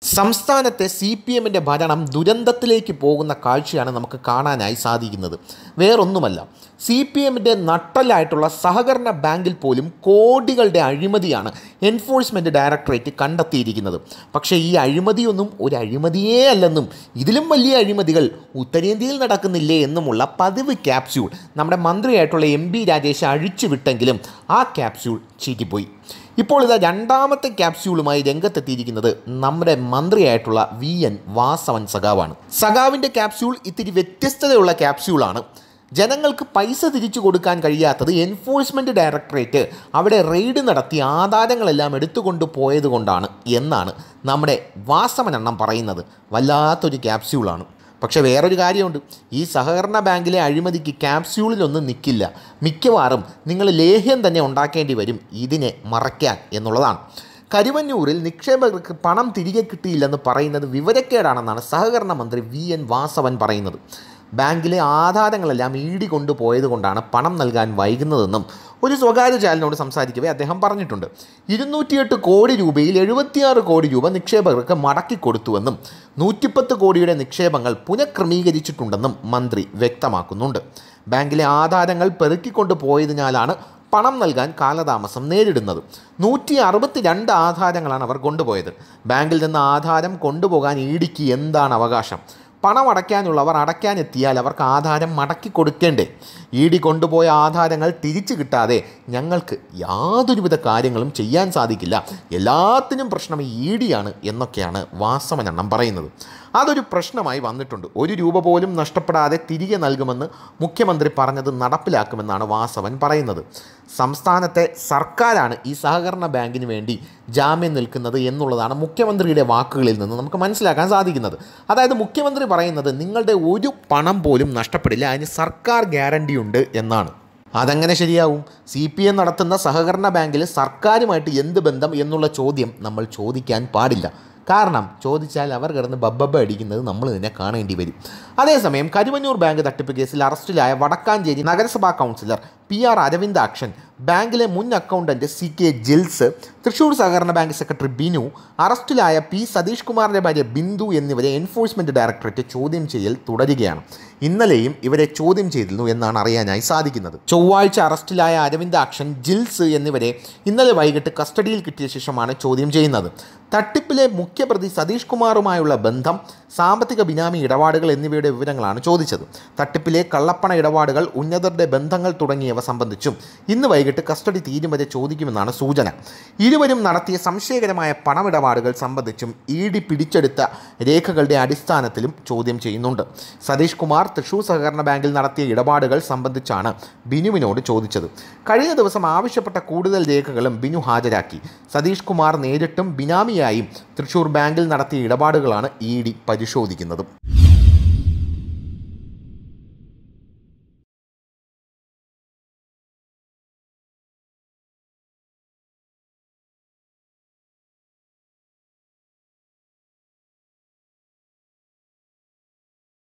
സംസ്ഥാനത്തെ C P എമ്മിൻ്റെ ഭരണം ദുരന്തത്തിലേക്ക് പോകുന്ന കാഴ്ചയാണ് നമുക്ക് കാണാനായി സാധിക്കുന്നത് വേറൊന്നുമല്ല സി പി എമ്മിൻ്റെ നട്ടലായിട്ടുള്ള സഹകരണ ബാങ്കിൽ പോലും കോടികളുടെ അഴിമതിയാണ് എൻഫോഴ്സ്മെൻറ്റ് ഡയറക്ടറേറ്റ് കണ്ടെത്തിയിരിക്കുന്നത് പക്ഷേ ഈ അഴിമതിയൊന്നും ഒരു അഴിമതിയേ അല്ലെന്നും ഇതിലും വലിയ അഴിമതികൾ ഉത്തരേന്ത്യയിൽ നടക്കുന്നില്ലേ എന്നുമുള്ള പതിവ് ക്യാപ്സ്യൂൾ നമ്മുടെ മന്ത്രിയായിട്ടുള്ള എം ബി രാജേഷ് അഴിച്ചുവിട്ടെങ്കിലും ആ ക്യാപ്സ്യൂൾ ചീറ്റിപ്പോയി ഇപ്പോൾ ഇതാ രണ്ടാമത്തെ ക്യാപ്സ്യൂളുമായി രംഗത്തെത്തിയിരിക്കുന്നത് നമ്മുടെ മന്ത്രിയായിട്ടുള്ള വി എൻ വാസവൻ സഖാവാണ് സഖാവിൻ്റെ ക്യാപ്സ്യൂൾ ഇത്തിരി വ്യത്യസ്തതയുള്ള ക്യാപ്സ്യൂളാണ് ജനങ്ങൾക്ക് പൈസ തിരിച്ചു കൊടുക്കാൻ കഴിയാത്തത് എൻഫോഴ്സ്മെൻറ്റ് ഡയറക്ടറേറ്റ് അവിടെ റെയ്ഡ് നടത്തി ആധാരങ്ങളെല്ലാം എടുത്തുകൊണ്ട് പോയത് കൊണ്ടാണ് എന്നാണ് നമ്മുടെ വാസവനെണ്ണം പറയുന്നത് വല്ലാത്തൊരു ക്യാപ്സ്യൂളാണ് പക്ഷേ വേറൊരു കാര്യമുണ്ട് ഈ സഹകരണ ബാങ്കിലെ അഴിമതിക്ക് ക്യാപ്സ്യൂളിലൊന്നും നിൽക്കില്ല മിക്കവാറും നിങ്ങൾ ലേഹ്യം തന്നെ ഉണ്ടാക്കേണ്ടി വരും ഇതിനെ മറയ്ക്കാൻ എന്നുള്ളതാണ് കരുവന്നൂരിൽ നിക്ഷേപകർക്ക് പണം തിരികെ കിട്ടിയില്ലെന്ന് പറയുന്നത് വിവരക്കേടാണെന്നാണ് സഹകരണ മന്ത്രി വി എൻ വാസവൻ പറയുന്നത് ബാങ്കിലെ ആധാരങ്ങളെല്ലാം ഈടി കൊണ്ടുപോയത് കൊണ്ടാണ് പണം നൽകാൻ വൈകുന്നതെന്നും ഒരു സ്വകാര്യ ചാനലിനോട് സംസാരിക്കവേ അദ്ദേഹം പറഞ്ഞിട്ടുണ്ട് ഇരുന്നൂറ്റിയെട്ട് കോടി രൂപയിൽ എഴുപത്തിയാറ് കോടി രൂപ നിക്ഷേപകർക്ക് മടക്കി കൊടുത്തുവെന്നും നൂറ്റിപ്പത്ത് കോടിയുടെ നിക്ഷേപങ്ങൾ പുനഃക്രമീകരിച്ചിട്ടുണ്ടെന്നും മന്ത്രി വ്യക്തമാക്കുന്നുണ്ട് ബാങ്കിലെ ആധാരങ്ങൾ പെറുക്കിക്കൊണ്ട് പോയതിനാലാണ് പണം നൽകാൻ കാലതാമസം നേരിടുന്നത് നൂറ്റി അറുപത്തി രണ്ട് ആധാരങ്ങളാണ് അവർ കൊണ്ടുപോയത് ബാങ്കിൽ നിന്ന് ആധാരം കൊണ്ടുപോകാൻ ഇഡിക്ക് എന്താണ് അവകാശം പണം അടയ്ക്കാനുള്ളവർ അടയ്ക്കാനെത്തിയാൽ അവർക്ക് ആധാരം മടക്കി കൊടുക്കേണ്ടേ ഇ ഡി കൊണ്ടുപോയ ആധാരങ്ങൾ തിരിച്ചു കിട്ടാതെ ഞങ്ങൾക്ക് യാതൊരുവിധ കാര്യങ്ങളും ചെയ്യാൻ സാധിക്കില്ല എല്ലാത്തിനും പ്രശ്നം ഇ ഡിയാണ് എന്നൊക്കെയാണ് വാസവനെണ്ണം പറയുന്നത് അതൊരു പ്രശ്നമായി വന്നിട്ടുണ്ട് ഒരു രൂപ പോലും നഷ്ടപ്പെടാതെ തിരികെ നൽകുമെന്ന് മുഖ്യമന്ത്രി പറഞ്ഞത് നടപ്പിലാക്കുമെന്നാണ് വാസവൻ പറയുന്നത് സംസ്ഥാനത്തെ സർക്കാരാണ് ഈ സഹകരണ ബാങ്കിന് വേണ്ടി ജാമ്യം നിൽക്കുന്നത് എന്നുള്ളതാണ് മുഖ്യമന്ത്രിയുടെ വാക്കുകളിൽ നിന്ന് നമുക്ക് മനസ്സിലാക്കാൻ സാധിക്കുന്നത് അതായത് മുഖ്യമന്ത്രി പറയുന്നത് നിങ്ങളുടെ ഒരു പണം പോലും നഷ്ടപ്പെടില്ല അതിന് സർക്കാർ ഗ്യാരണ്ടി ഉണ്ട് എന്നാണ് അതെങ്ങനെ ശരിയാവും സി പി എം നടത്തുന്ന സഹകരണ ബാങ്കിൽ സർക്കാരുമായിട്ട് എന്ത് ബന്ധം എന്നുള്ള ചോദ്യം നമ്മൾ ചോദിക്കാൻ പാടില്ല കാരണം ചോദിച്ചാൽ അവർ കിടന്ന് ബബ്ബബ അടിക്കുന്നത് നമ്മൾ തന്നെ കാണേണ്ടി വരും അതേസമയം കരുവന്നൂർ ബാങ്ക് തട്ടിപ്പ് കേസിൽ അറസ്റ്റിലായ വടക്കാഞ്ചേരി നഗരസഭാ കൗൺസിലർ പി ആർ അരവിന്ദാക്ഷൻ ബാങ്കിലെ മുൻ accountant C K Jils Thrissur സഹകരണ ബാങ്ക് സെക്രട്ടറി ബിനു അറസ്റ്റിലായ പി സതീഷ് കുമാറിൻ്റെ ഭാര്യ ബിന്ദു എന്നിവരെ എൻഫോഴ്സ്മെൻറ്റ് ഡയറക്ടറേറ്റ് ചോദ്യം ചെയ്യൽ തുടരുകയാണ് ഇന്നലെയും ഇവരെ ചോദ്യം ചെയ്തിരുന്നു എന്നാണ് അറിയാനായി സാധിക്കുന്നത് ചൊവ്വാഴ്ച അറസ്റ്റിലായ അരവിന്ദാക്ഷൻ ജിൽസ് എന്നിവരെ ഇന്നലെ വൈകിട്ട് കസ്റ്റഡിയിൽ കിട്ടിയ ശേഷമാണ് ചോദ്യം ചെയ്യുന്നത് തട്ടിപ്പിലെ മുഖ്യപ്രതി സതീഷ് കുമാറുമായുള്ള ബന്ധം സാമ്പത്തിക ബിനാമി ഇടപാടുകൾ എന്നിവയുടെ വിവരങ്ങളാണ് ചോദിച്ചത് തട്ടിപ്പിലെ കള്ളപ്പണ ഇടപാടുകൾ ഉന്നതരുടെ ബന്ധങ്ങൾ തുടങ്ങിയവ സംബന്ധിച്ചും ഇന്ന് വൈകിട്ട് കസ്റ്റഡി തീരും വരെ ചോദിക്കുമെന്നാണ് സൂചന ഇരുവരും നടത്തിയ സംശയകരമായ പണമിടപാടുകൾ സംബന്ധിച്ചും ഇ ഡി പിടിച്ചെടുത്ത രേഖകളുടെ അടിസ്ഥാനത്തിലും ചോദ്യം ചെയ്യുന്നുണ്ട് സതീഷ് കുമാർ തൃശൂർ സഹകരണ ബാങ്കിൽ നടത്തിയ ഇടപാടുകൾ സംബന്ധിച്ചാണ് ബിനുവിനോട് ചോദിച്ചത് കഴിഞ്ഞ ദിവസം ആവശ്യപ്പെട്ട കൂടുതൽ രേഖകളും ബിനു ഹാജരാക്കി സതീഷ് കുമാർ നേരിട്ടും ബിനാമിയായും തൃശൂർ ബാങ്കിൽ നടത്തിയ ഇടപാടുകളാണ് ഇ ഡി പരിശോധിക്കുന്നത്